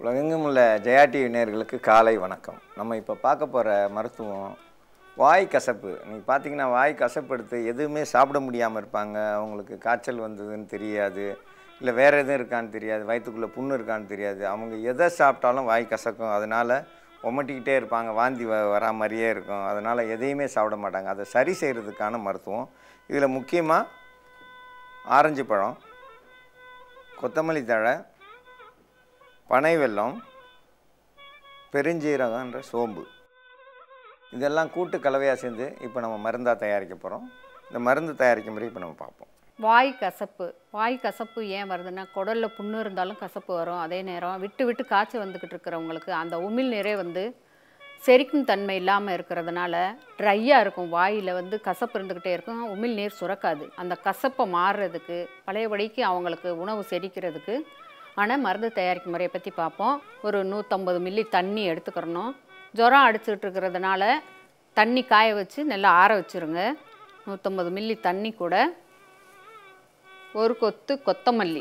உலகெங்கும் உள்ள ஜெயா டிவி நேயர்களுக்கு காலை வணக்கம் நம்ம இப்போ பார்க்க போகிற மருத்துவம் வாய் கசப்பு நீங்கள் பார்த்தீங்கன்னா வாய் கசப்பு எடுத்து எதுவுமே சாப்பிட முடியாமல் இருப்பாங்க அவங்களுக்கு காய்ச்சல் வந்ததுன்னு தெரியாது இல்லை வேறு எதுவும் இருக்கான்னு தெரியாது வயிற்றுக்குள்ளே புண்ணு இருக்கான்னு தெரியாது அவங்க எதை சாப்பிட்டாலும் வாய் கசக்கும் அதனால் உமட்டிக்கிட்டே இருப்பாங்க வாந்தி வ வரா மாதிரியே இருக்கும் அதனால் எதையுமே சாப்பிட மாட்டாங்க அதை சரி செய்கிறதுக்கான மருத்துவம் இதில் முக்கியமாக ஆரஞ்சு பழம் கொத்தமல்லி தழை பனை வெல்லம் பெருஞ்சீரகன்ற சோம்பு இதெல்லாம் கூட்டு கலவையாக சேர்ந்து இப்போ நம்ம மருந்தாக தயாரிக்க போகிறோம் இந்த மருந்து தயாரிக்கும் முறை இப்போ நம்ம பார்ப்போம் வாய் கசப்பு வாய் கசப்பு ஏன் வருதுன்னா குடலில் புண்ணு இருந்தாலும் கசப்பு வரும் அதே நேரம் விட்டு விட்டு காய்ச்சல் வந்துக்கிட்டு இருக்கிறவங்களுக்கு அந்த உமிழ் நீரே வந்து செரிக்கும் தன்மை இல்லாமல் இருக்கிறதுனால ட்ரையாக இருக்கும் வாயில் வந்து கசப்பு இருந்துக்கிட்டே இருக்கும் உமிழ் நீர் சுரக்காது அந்த கசப்பை மாறுறதுக்கு பழையபடிக்கு அவங்களுக்கு உணவு செரிக்கிறதுக்கு ஆனால் மருந்து தயாரிக்கும் முறையை பற்றி பார்ப்போம் ஒரு நூற்றம்பது மில்லி தண்ணி எடுத்துக்கிறணும் ஜுரம் அடிச்சுட்டு இருக்கிறதுனால தண்ணி காய வச்சு நல்லா ஆற வச்சுருங்க நூற்றம்பது மில்லி தண்ணி கூட ஒரு கொத்து கொத்தமல்லி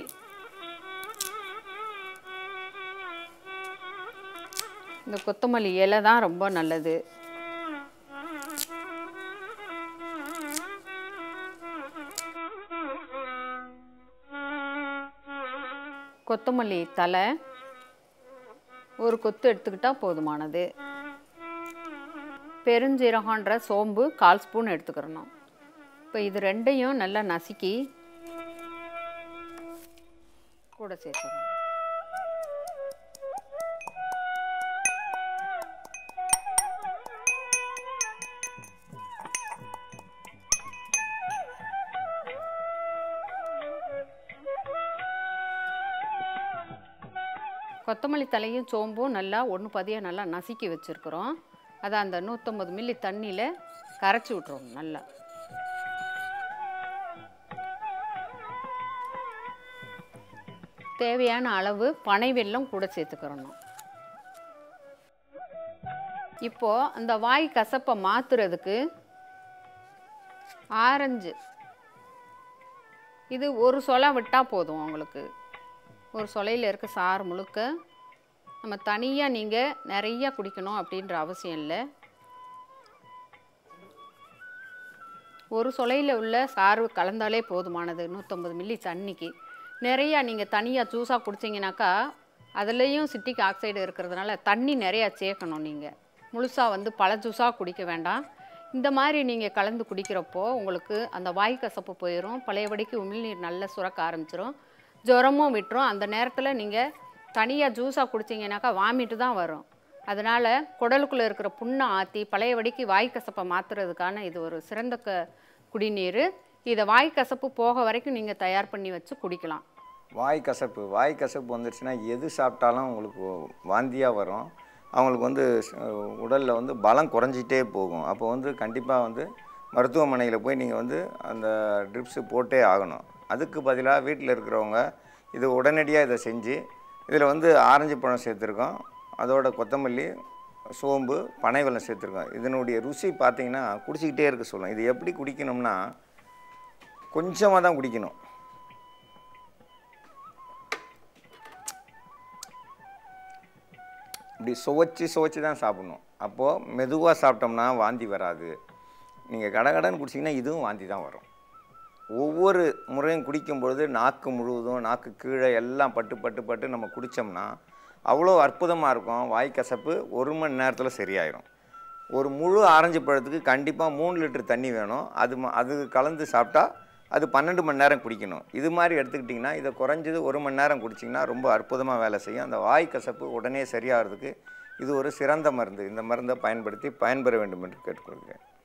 இந்த கொத்தமல்லி இலை தான் ரொம்ப நல்லது கொத்தமல்லி தலை ஒரு கொத்து எடுத்துக்கிட்டால் போதுமானது பெருஞ்சீரகன்ற சோம்பு கால் ஸ்பூன் எடுத்துக்கிறணும் இப்போ இது ரெண்டையும் நல்லா நசுக்கி கூட சேர்த்துக்கணும் கொத்தமல்லி தலையும் சோம்பும் நல்லா ஒன்று பதியாக நல்லா நசுக்கி வச்சுருக்குறோம் அதை அந்த நூற்றம்பது மில்லி தண்ணியில் கரைச்சி விட்ருவோம் நல்லா தேவையான அளவு பனை வெல்லம் கூட சேர்த்துக்கிறணும் இப்போ அந்த வாய் கசப்பை மாத்துறதுக்கு ஆரஞ்சு இது ஒரு சொலை விட்டால் போதும் உங்களுக்கு ஒரு சொலையில் இருக்க சாறு முழுக்க நம்ம தனியாக நீங்கள் நிறையா குடிக்கணும் அப்படின்ற அவசியம் இல்லை ஒரு சொலையில் உள்ள சாறு கலந்தாலே போதுமானது நூற்றம்பது மில்லி தண்ணிக்கு நிறையா நீங்கள் தனியாக ஜூஸாக குடிச்சிங்கனாக்கா அதுலேயும் சிட்டிக் ஆக்சைடு இருக்கிறதுனால தண்ணி நிறையா சேர்க்கணும் நீங்கள் முழுசாக வந்து பழ ஜூஸாக குடிக்க வேண்டாம் இந்த மாதிரி நீங்கள் கலந்து குடிக்கிறப்போ உங்களுக்கு அந்த வாய் கசப்பு போயிடும் பழையபடிக்கு உமிழ்நீர் நல்லா சுரக்க ஆரம்பிச்சிரும் ஜுரமும் விட்டுரும் அந்த நேரத்தில் நீங்கள் தனியாக ஜூஸாக குடிச்சிங்கனாக்கா வாமிட்டு தான் வரும் அதனால் குடலுக்குள்ளே இருக்கிற புண்ணை ஆற்றி பழையபடிக்கு வாய் கசப்பை மாற்றுறதுக்கான இது ஒரு சிறந்த க குடிநீர் இதை வாய் கசப்பு போக வரைக்கும் நீங்கள் தயார் பண்ணி வச்சு குடிக்கலாம் வாய் கசப்பு வாய் கசப்பு வந்துருச்சுன்னா எது சாப்பிட்டாலும் உங்களுக்கு வாந்தியாக வரும் அவங்களுக்கு வந்து உடலில் வந்து பலம் குறைஞ்சிட்டே போகும் அப்போ வந்து கண்டிப்பாக வந்து மருத்துவமனையில் போய் நீங்கள் வந்து அந்த ட்ரிப்ஸு போட்டே ஆகணும் அதுக்கு பதிலாக வீட்டில் இருக்கிறவங்க இது உடனடியாக இதை செஞ்சு இதில் வந்து ஆரஞ்சு பழம் சேர்த்துருக்கோம் அதோட கொத்தமல்லி சோம்பு பனை வெல்லம் சேர்த்துருக்கோம் இதனுடைய ருசி பார்த்தீங்கன்னா குடிச்சிக்கிட்டே இருக்க சொல்லும் இது எப்படி குடிக்கணும்னா கொஞ்சமாக தான் குடிக்கணும் இப்படி சுவைச்சி சுவைச்சி தான் சாப்பிடணும் அப்போது மெதுவாக சாப்பிட்டோம்னா வாந்தி வராது நீங்கள் கடகடன்னு குடிச்சிங்கன்னா இதுவும் வாந்தி தான் வரும் ஒவ்வொரு முறையும் குடிக்கும்பொழுது நாக்கு முழுவதும் நாக்கு கீழே எல்லாம் பட்டு பட்டு பட்டு நம்ம குடித்தோம்னா அவ்வளோ அற்புதமாக இருக்கும் வாய் கசப்பு ஒரு மணி நேரத்தில் சரியாயிடும் ஒரு முழு ஆரஞ்சு பழத்துக்கு கண்டிப்பாக மூணு லிட்டர் தண்ணி வேணும் அது ம- அது கலந்து சாப்பிட்டா அது பன்னெண்டு மணி நேரம் குடிக்கணும் இது மாதிரி எடுத்துக்கிட்டிங்கன்னா இதை குறைஞ்சது ஒரு மணி நேரம் குடிச்சிங்கன்னா ரொம்ப அற்புதமாக வேலை செய்யும் அந்த வாய் கசப்பு உடனே சரியாகிறதுக்கு இது ஒரு சிறந்த மருந்து இந்த மருந்தை பயன்படுத்தி பயன்பெற வேண்டும் என்று கேட்டுக்கொள்கிறேன்